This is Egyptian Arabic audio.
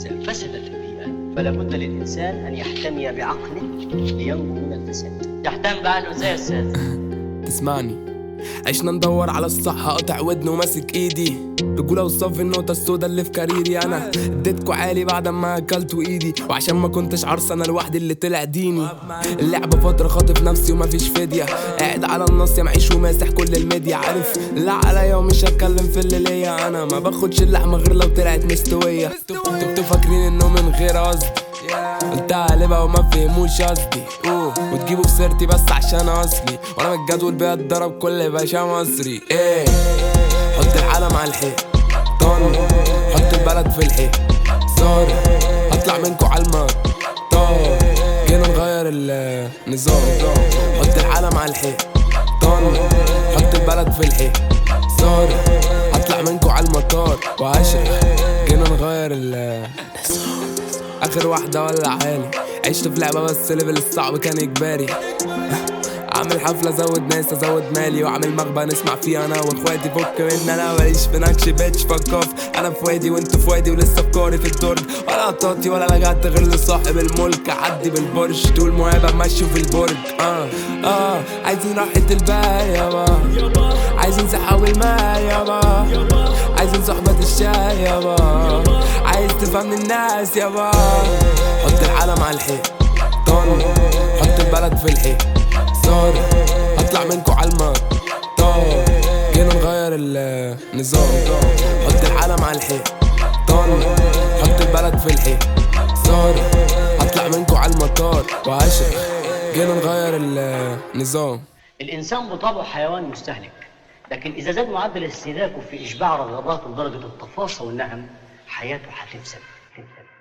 إذا فسدت البيئة فلا بد للإنسان أن يحتمي بعقله لينجو من الفساد تحتم بعقله ازاي يا استاذ تسمعني عشنا ندور على الصح قاطع ودن وماسك ايدي رجولة وصف النقطة السودا اللي في كاريري انا اديتكوا عالي بعد ما اكلت ايدي وعشان ما كنتش عرس انا لوحدي اللي طلع ديني اللعبة فترة خاطف نفسي ومفيش فدية قاعد على النص يا معيش وماسح كل الميديا عارف لا عليا ومش هتكلم في اللي ليا انا ما باخدش اللحمة غير لو طلعت مستوية انتوا فاكرين انه من غير قصدي قلتها قلبها وما فهموش قصدي أوه. وتجيبوا في سيرتي بس عشان اصلي وانا من الجدول بيتضرب كل باشا مصري ايه حط العلم على الحيط طن حط البلد في الحيط صاري هطلع منكو على المار طار جينا نغير النظام حط العلم على الحيط طن حط البلد في الحيط صاري هطلع منكو على المطار وهشرح جينا نغير النظام اخر واحدة ولا عالي عشت في لعبة بس ليفل الصعب كان اجباري عامل حفلة زود ناس ازود مالي واعمل مغبى نسمع فيه انا واخواتي فك من انا ماليش في نكش بيتش فك اوف انا في وادي وانتوا في وادي ولسه افكاري في الدرج ولا قطاطي ولا لجعت غير لصاحب الملك عدي بالبرج طول مهابة ماشي في البرج اه اه عايزين راحة البال يابا عايزين سحاب الماء يابا عايزين صحبة الشاي يابا عايز تفهم الناس يابا حط العلم على الحيط طن حط البلد في الحيط صار هطلع منكو على المار طار جينا نغير النظام حط العلم على الحيط طن حط البلد في الحيط صار هطلع منكو على المطار وهشرح جينا نغير النظام الإنسان بطبعه حيوان مستهلك لكن إذا زاد معدل استهلاكه في إشباع رغباته لدرجة التفاصيل والنهم حياته هتفسد تفسد